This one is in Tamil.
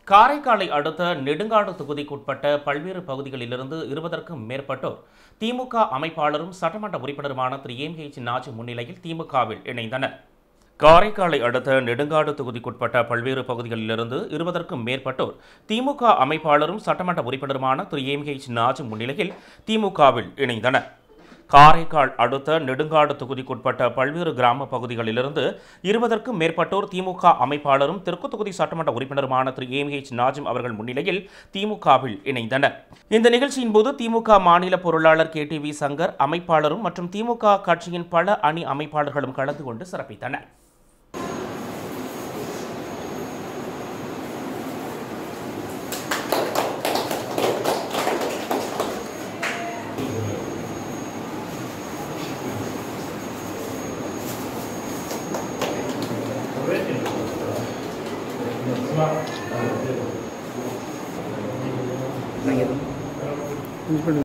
காரைக்காலை அடுத்த நெடுங்காடு தொகுதிக்குட்பட்ட பல்வேறு பகுதிகளிலிருந்து இருபதற்கும் மேற்பட்டோர் திமுக அமைப்பாளரும் சட்டமன்ற உறுப்பினருமான திரு எம் ஹெச் நாஜி முன்னிலையில் திமுகவில் இணைந்தனர் காரைக்காலை அடுத்த நெடுங்காடு தொகுதிக்குட்பட்ட பல்வேறு பகுதிகளிலிருந்து இருபதற்கும் மேற்பட்டோர் திமுக அமைப்பாளரும் சட்டமன்ற உறுப்பினருமான திரு எம் ஹெச் நாஜி முன்னிலையில் திமுகவில் இணைந்தனர் காரைக்கால் அடுத்த நெடுங்காடு தொகுதிக்குட்பட்ட பல்வேறு கிராம பகுதிகளிலிருந்து இருபதற்கும் மேற்பட்டோர் திமுக அமைப்பாளரும் தெற்கு தொகுதி சட்டமன்ற உறுப்பினருமான திரு எம் ஹெச் நாஜிம் அவர்கள் முன்னிலையில் திமுகவில் இணைந்தனர் இந்த நிகழ்ச்சியின் போது திமுக மாநில பொருளாளர் கே டி வி சங்கர் அமைப்பாளரும் மற்றும் திமுக கட்சியின் பல அணி அமைப்பாளர்களும் கலந்து கொண்டு சிறப்பித்தனர் யூஸ் பண்ணு